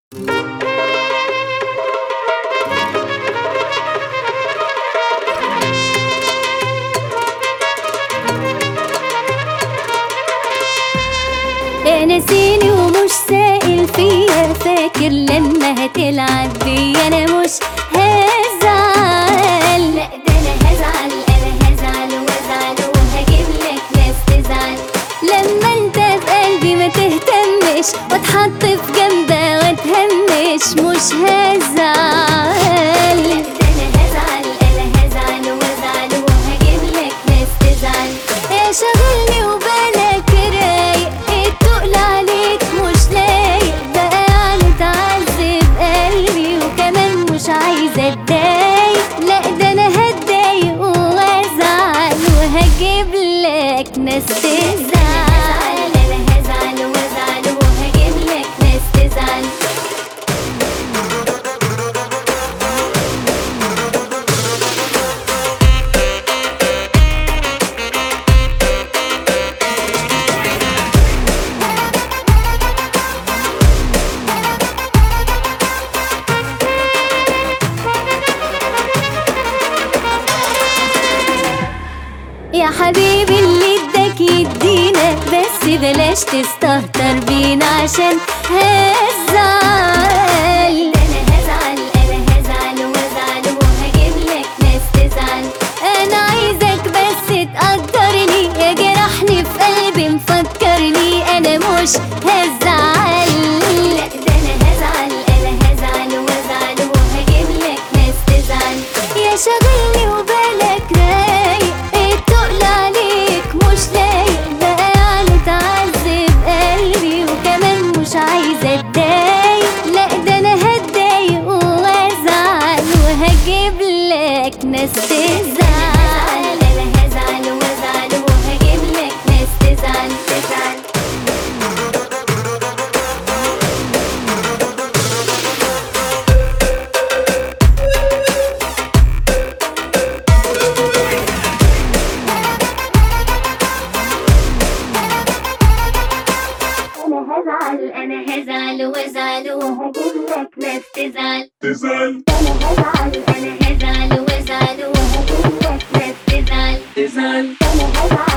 نسيني ومش سائل فيا فاكر لما هتلعب بيا انا مش هزعل لا ده انا هزعل انا هزعل وازعل وهجيب لك ناس تزعل لما انت في قلبي ما تهتمش واتحط في جنبه واتهمش مش هزعل لا ده انا هزعل انا هزعل وازعل وهجيب لك ناس تزعل يا شاغلني وبالك رايق التقل عليك مش لايق بقى يعني تعذب قلبي وكمان مش عايزه اتضايق لا ده انا هتضايق وازعل وهجيب لك ناس تزعل انا هزعل وازعل وهجيب لك ناس تزعل يا حبيبي اللي اداك يدينا بس بلاش تستهتر بينا عشان هزعل انا هزعل انا هزعل وازعل وهجيب لك ناس تزعل انا عايزك بس تقدرني يا جرحني في قلبي مفكرني انا مش هزعل لا ده انا هزعل انا هزعل وازعل وهجيب لك ناس تزعل يا شاغلني وبالك رايق التقل عليك مش لايق بقى يعني تعذب قلبي وكمان مش عايزه اتضايق لا ده انا هتضايق وازعل وهجيب لك ناس تزعل انا هزعل وازعل وهجيب لك ناس تزعل تزعل انا هزعل انا هزعل وازعل وهجيب لك ناس تزعل تزعل انا هزعل انا هزعل وازعل وهجيب لك ناس تزعل تزعل انا هزعل